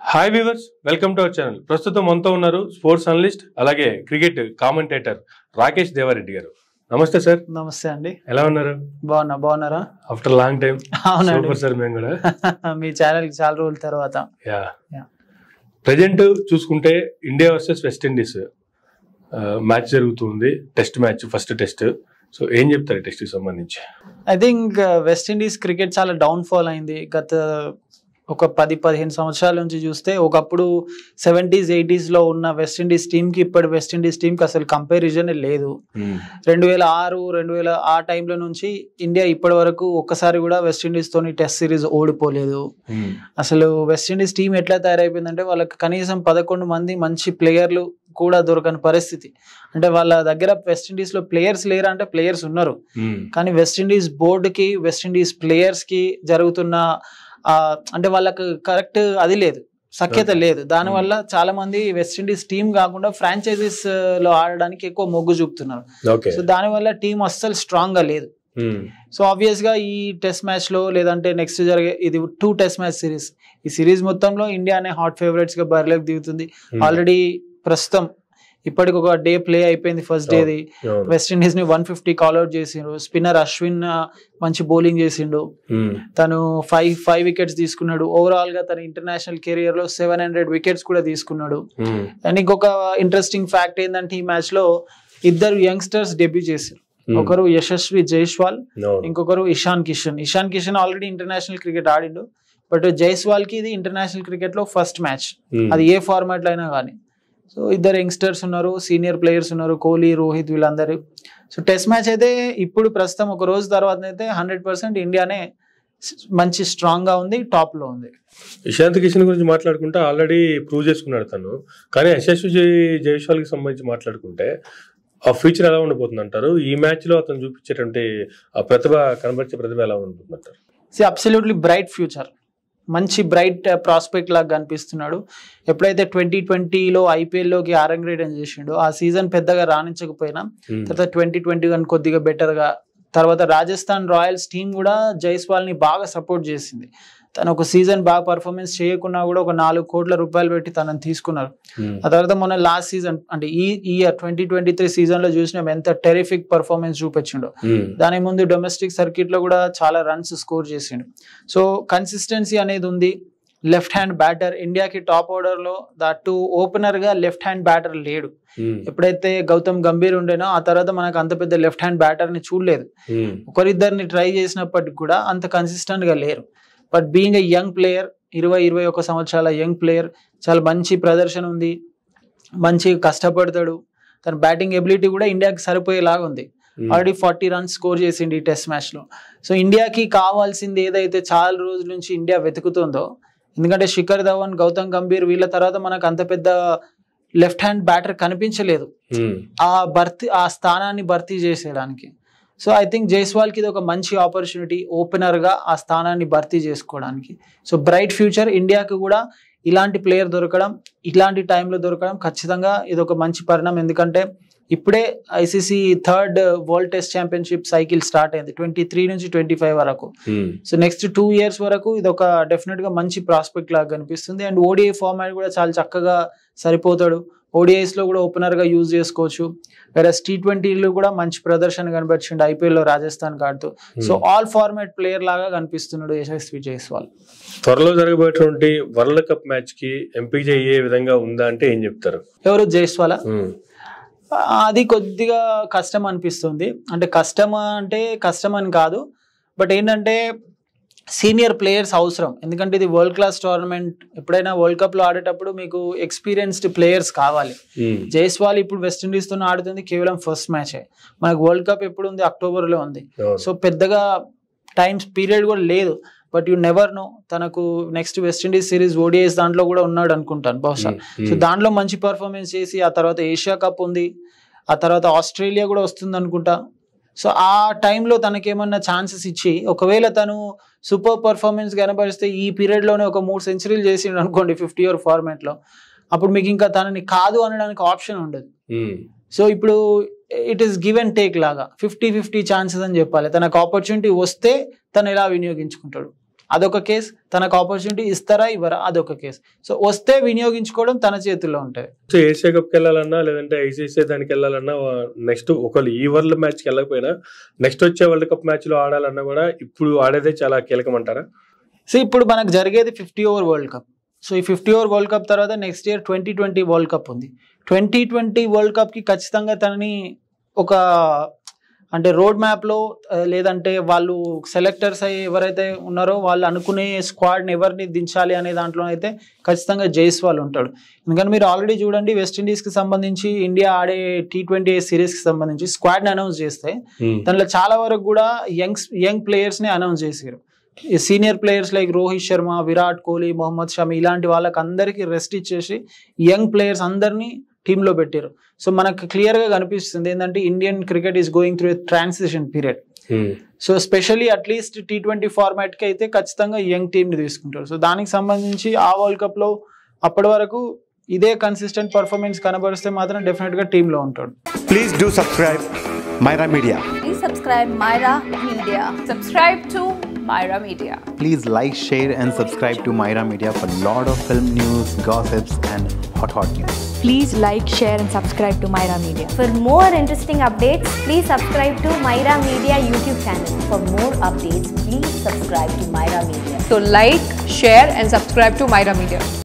Hi viewers welcome to our channel ప్రస్తుతం మనతో ఉన్నారు స్పోర్ట్స్ అనలిస్ట్ అలాగే cricket commentator Rakesh Devareddy garu namaste sir namaste అండి ఎలా ఉన్నారు బాగున్నా బాగున్నారా ఆఫ్టర్ లాంగ్ టైం అవునండి సూపర్ సార్ మేము కూడా మీ ఛానల్ కి చాలా రోజుల తర్వాత యా Yeah. ప్రజెంట్ చూసుకుంటే India versus West Indies match జరుగుతుంది test match first test so ఏం చెప్తారు టెస్ట్ కి సంబంధించి I think West Indies cricket చాలా డౌన్ ఫాల్ అయింది గత ఒక పది పదిహేను సంవత్సరాల నుంచి చూస్తే ఒకప్పుడు సెవెంటీస్ ఎయిటీస్ లో ఉన్న వెస్ట్ ఇండీస్ టీమ్ కి ఇప్పటి వెస్ట్ ఇండీస్ టీమ్ కి అసలు కంపారిజన్ లేదు రెండు వేల ఆరు రెండు వేల ఆ టైంలో నుంచి ఇండియా ఇప్పటి వరకు ఒక్కసారి కూడా వెస్ట్ ఇండీస్ తోని టెస్ట్ సిరీస్ ఓడిపోలేదు అసలు వెస్ట్ ఇండీస్ టీం ఎట్లా తయారైపోయిందంటే వాళ్ళకి కనీసం పదకొండు మంది మంచి ప్లేయర్లు కూడా దొరకని పరిస్థితి అంటే వాళ్ళ దగ్గర వెస్ట్ ఇండీస్ లో ప్లేయర్స్ లేరా అంటే ప్లేయర్స్ ఉన్నారు కానీ వెస్ట్ ఇండీస్ బోర్డుకి వెస్ట్ ఇండీస్ ప్లేయర్స్ కి జరుగుతున్న ఆ, అంటే వాళ్ళకి కరెక్ట్ అది లేదు సఖ్యత Okay. లేదు దానివల్ల చాలా మంది వెస్ట్ ఇండీస్ టీం కాకుండా ఫ్రాంచైజీస్ లో ఆడడానికి ఎక్కువ మొగ్గు చూపుతున్నారు ఓకే సో దానివల్ల టీం అస్సలు స్ట్రాంగ్ గా లేదు సో ఆబ్వియస్ గా ఈ టెస్ట్ మ్యాచ్ లో లేదంటే నెక్స్ట్ జరిగే ఇది టూ టెస్ట్ మ్యాచ్ సిరీస్ ఈ సిరీస్ మొత్తంలో ఇండియానే హాట్ ఫేవరెట్స్ గా బరిలోకి దిగుతుంది ఆల్రెడీ ప్రస్తుతం ఇప్పటికి ఒక డే ప్లే అయిపోయింది ఫస్ట్ డేది వెస్ట్ ఇండీస్ ని వన్ ఫిఫ్టీ కాల్అౌట్ చేసిండ్రు స్పిన్నర్ అశ్విన్ ఆ, మంచి బౌలింగ్ చేసిండు తను ఫైవ్ ఫైవ్ వికెట్స్ తీసుకున్నాడు ఓవరాల్ గా తన ఇంటర్నేషనల్ కెరియర్ లో సెవెన్ హండ్రెడ్ వికెట్స్ కూడా తీసుకున్నాడు అండ్ ఇంకొక ఇంట్రెస్టింగ్ ఫ్యాక్ట్ ఏంటంటే ఈ మ్యాచ్ లో ఇద్దరు యంగ్స్టర్స్ డెబ్యూ చేశారు ఒకరు యశస్వి జైస్వాల్ ఇంకొకరు Ishan Kishan Ishan Kishan already international cricket ఆడిండు బట్ జైస్వాల్ కి ఇది ఇంటర్నేషనల్ క్రికెట్ లో ఫస్ట్ మ్యాచ్ అది ఏ ఫార్మాట్ లో అయినా కానీ సో ఇద్దరు యంగ్స్టర్స్ ఉన్నారు సీనియర్ ప్లేయర్స్ ఉన్నారు కోహ్లీ రోహిత్ వీళ్ళందరూ సో టెస్ట్ మ్యాచ్ అయితే ఇప్పుడు ప్రస్తుతం ఒక రోజు తర్వాత అయితే హండ్రెడ్ పర్సెంట్ ఇండియానే స్- మంచి స్ట్రాంగ్ గా ఉంది టాప్ లో ఉంది ఇషాంత్ కిషన్ గురించి మాట్లాడుకుంటే ఆల్రెడీ ప్రూవ్ చేసుకున్నాడు తను కానీ యశస్వి జై జైస్వాల్ కి సంబంధించి మాట్లాడుకుంటే ఆ ఫ్యూచర్ ఎలా ఉండబోతుంది అంటారు ఈ మ్యాచ్ లో అతను చూపించేటువంటి ఆ ప్రతిభ కనబరిచే ప్రతిభ ఎలా ఉంటుంది అంటారు సి అబ్సల్యూట్లీ బ్రైట్ ఫ్యూచర్ మంచి బ్రైట్ ప్రాస్పెక్ట్ లాగా కనిపిస్తున్నాడు ఎప్పుడైతే ట్వంటీ ట్వంటీలో ఐపీఎల్లోకి ఆరంగ్రేటం చేసిండో ఆ సీజన్ పెద్దగా రాణించకపోయినా తర్వాత ట్వంటీ ట్వంటీ వన్ కొద్దిగా better గా తర్వాత రాజస్థాన్ రాయల్స్ టీం కూడా జైస్వాల్ ని బాగా సపోర్ట్ చేసింది తను ఒక సీజన్ బాగా పర్ఫార్మెన్స్ చేయకున్నా కూడా ఒక నాలుగు కోట్ల రూపాయలు పెట్టి తనని తీసుకున్నారు ఆ తర్వాత మొన్న లాస్ట్ సీజన్ అంటే ఈ year twenty twenty three season లో చూసినాం ఎంత టెరిఫిక్ పర్ఫార్మెన్స్ చూపించిండో దాని ముందు డొమెస్టిక్ సర్క్యూట్ లో కూడా చాలా రన్స్ స్కోర్ చేసిండు సో కన్సిస్టెన్సీ అనేది ఉంది లెఫ్ట్ హ్యాండ్ బ్యాటర్ ఇండియాకి టాప్ ఆర్డర్ లో దట్టు ఓపెనర్ గా లెఫ్ట్ హ్యాండ్ బ్యాటర్ లేడు ఎప్పుడైతే గౌతమ్ గంభీర్ ఉండేనో ఆ తర్వాత మనకు అంత పెద్ద లెఫ్ట్ హ్యాండ్ బ్యాటర్ ని చూడలేదు ఒకరిద్దరిని ట్రై చేసినప్పటికి కూడా అంత కన్సిస్టెంట్ గా లేరు but being a young player ఇరవై ఇరవై ఒక సంవత్సరాల యంగ్ ప్లేయర్ చాలా మంచి ప్రదర్శన ఉంది మంచి కష్టపడతాడు తన బ్యాటింగ్ ఎబిలిటీ కూడా ఇండియాకి సరిపోయేలాగా ఉంది ఆల్రెడీ ఫార్టీ రన్స్ స్కోర్ చేసింది ఈ టెస్ట్ మ్యాచ్ లో సో ఇండియాకి కావాల్సింది ఏదైతే చాలా రోజుల నుంచి ఇండియా వెతుకుతుందో ఎందుకంటే శిఖర్ ధవన్ గౌతమ్ గంభీర్ వీళ్ళ తర్వాత మనకు అంత పెద్ద లెఫ్ట్ హ్యాండ్ బ్యాటర్ కనిపించలేదు ఆ భర్తీ ఆ స్థానాన్ని భర్తీ చేసేయడానికి సో ఐ థింక్ జైస్వాల్కి ఇది ఒక మంచి ఆపర్చునిటీ ఓపెనర్గా ఆ స్థానాన్ని భర్తీ చేసుకోవడానికి సో బ్రైట్ ఫ్యూచర్ ఇండియాకి కూడా ఇలాంటి ప్లేయర్ దొరకడం ఇలాంటి టైంలో దొరకడం ఖచ్చితంగా ఇది ఒక మంచి పరిణామం ఎందుకంటే ఇప్పుడే ICC third world test championship cycle start అయింది ట్వంటీ త్రీ నుంచి ట్వంటీ ఫైవ్ వరకు సో నెక్స్ట్ టూ ఇయర్స్ వరకు ఇది ఒక డెఫినెట్ గా మంచి ప్రాస్పెక్ట్ లాగా కనిపిస్తుంది అండ్ ఓడిఐ ఫార్మాట్ కూడా చాలా చక్కగా సరిపోతాడు ఓడిఐస్ లో కూడా ఓపెనర్ గా యూజ్ చేసుకోవచ్చు వేరే టీ ట్వంటీలో కూడా మంచి ప్రదర్శన కనిపించిండు ఐపీఎల్ లో రాజస్థాన్ ఆడుతూ సో ఆల్ ఫార్మాట్ ప్లేయర్ లాగా కనిపిస్తున్నాడు యశస్వి జైస్వాల్ త్వరలో జరగబోయేటువంటి వరల్డ్ కప్ మ్యాచ్ కి ఎంపిక అయ్యే విధంగా ఉందా అంటే ఏం చెప్తారు ఎవరు జైస్వాల్ అది కొద్దిగా కష్టం అనిపిస్తుంది అంటే కష్టం అంటే కష్టం అని కాదు బట్ ఏంటంటే సీనియర్ ప్లేయర్స్ అవసరం ఎందుకంటే ఇది వరల్డ్ క్లాస్ టోర్నమెంట్ ఎప్పుడైనా వరల్డ్ కప్ లో ఆడేటప్పుడు మీకు ఎక్స్పీరియన్స్డ్ ప్లేయర్స్ కావాలి జైస్వాల్ ఇప్పుడు వెస్టిండీస్ తో ఆడుతుంది కేవలం ఫస్ట్ మ్యాచే మనకు వరల్డ్ కప్ ఎప్పుడు ఉంది అక్టోబర్ లో ఉంది సో పెద్దగా టైమ్స్ పీరియడ్ కూడా లేదు బట్ యు నెవర్ నో తనకు నెక్స్ట్ వెస్టిండీస్ సిరీస్ ఓడిఐస్ దాంట్లో కూడా ఉన్నాడు అనుకుంటాను బహుశా సో దాంట్లో మంచి పర్ఫార్మెన్స్ చేసి ఆ తర్వాత ఏషియా కప్ ఉంది ఆ తర్వాత ఆస్ట్రేలియా కూడా వస్తుంది అనుకుంటా సో ఆ టైంలో తనకేమన్నా ఛాన్సెస్ ఇచ్చి ఒకవేళ తను సూపర్ పర్ఫార్మెన్స్ కనబరిస్తే ఈ పీరియడ్ లోనే ఒక మూడు సెంచరీలు చేసిండు అనుకోండి ఫిఫ్టీ ఇయర్ ఫార్మాట్ లో అప్పుడు మీకు ఇంకా తనని కాదు అనడానికి ఆప్షన్ ఉండదు సో ఇప్పుడు it is give and take లాగా ఫిఫ్టీ ఫిఫ్టీ ఛాన్సెస్ అని చెప్పాలి తనకు ఆపర్చునిటీ వస్తే తను ఎలా వినియోగించుకుంటాడు అదొక కేస్ తనకు ఆపర్చునిటీ ఇస్తారా ఇవ్వరా అదొక కేస్ సో వస్తే వినియోగించుకోవడం తన చేతుల్లో ఉంటుంది సో ఏషియా కప్కి వెళ్ళాలన్నా లేదంటే ఐసీసీ దానికి వెళ్ళాలన్నా నెక్స్ట్ ఒకళ్ళు ఈ వరల్డ్ మ్యాచ్కి వెళ్ళకపోయినా నెక్స్ట్ వచ్చే వరల్డ్ కప్ మ్యాచ్లో ఆడాలన్నా కూడా ఇప్పుడు ఆడేదే చాలా కీలకం అంటారా సో ఇప్పుడు మనకు జరిగేది fifty over world cup so ఈ ఫిఫ్టీ ఓవర్ వరల్డ్ కప్ తర్వాత next year twenty twenty world cup ఉంది ట్వంటీ ట్వంటీ వరల్డ్ కప్కి ఖచ్చితంగా తనని ఒక అంటే రోడ్ మ్యాప్లో లేదంటే వాళ్ళు సెలెక్టర్స్ అయ్యి ఎవరైతే ఉన్నారో వాళ్ళు అనుకునే స్క్వాడ్ని ఎవరిని దించాలి అనే దాంట్లో అయితే ఖచ్చితంగా జైస్వాల్ ఉంటాడు ఎందుకంటే మీరు ఆల్రెడీ చూడండి వెస్టిండీస్కి సంబంధించి ఇండియా ఆడే టీ ట్వంటీ సిరీస్కి సంబంధించి స్క్వాడ్ని అనౌన్స్ చేస్తే దాంట్లో చాలా వరకు కూడా యంగ్ యంగ్ ప్లేయర్స్ని అనౌన్స్ చేశారు ఈ senior players like Rohit Sharma Virat Kohli Mohammed Shami ఇలాంటి వాళ్ళకి అందరికీ రెస్ట్ ఇచ్చేసి యంగ్ ప్లేయర్స్ అందరినీ టీంలో పెట్టారు సో మనకు క్లియర్గా కనిపిస్తుంది ఏంటంటే Indian cricket is going through transition period so specially at least T twenty ఫార్మాట్కి అయితే ఖచ్చితంగా యంగ్ టీంని తీసుకుంటారు సో దానికి సంబంధించి ఆ వరల్డ్ కప్లో అప్పటి వరకు ఇదే కన్సిస్టెంట్ పర్ఫార్మెన్స్ కనబరిస్తే మాత్రం డెఫినెట్గా టీంలో ఉంటాడు Please do subscribe Myra Media. Please subscribe Myra Media. Subscribe to Myra Media. Please like, share, and subscribe to Myra Media for lot of film news, gossips, and hot hot news. Please like, share, and subscribe to Myra Media. For more interesting updates, please subscribe to Myra Media YouTube channel. For more updates, please subscribe to Myra Media. So like, share and subscribe to Myra Media.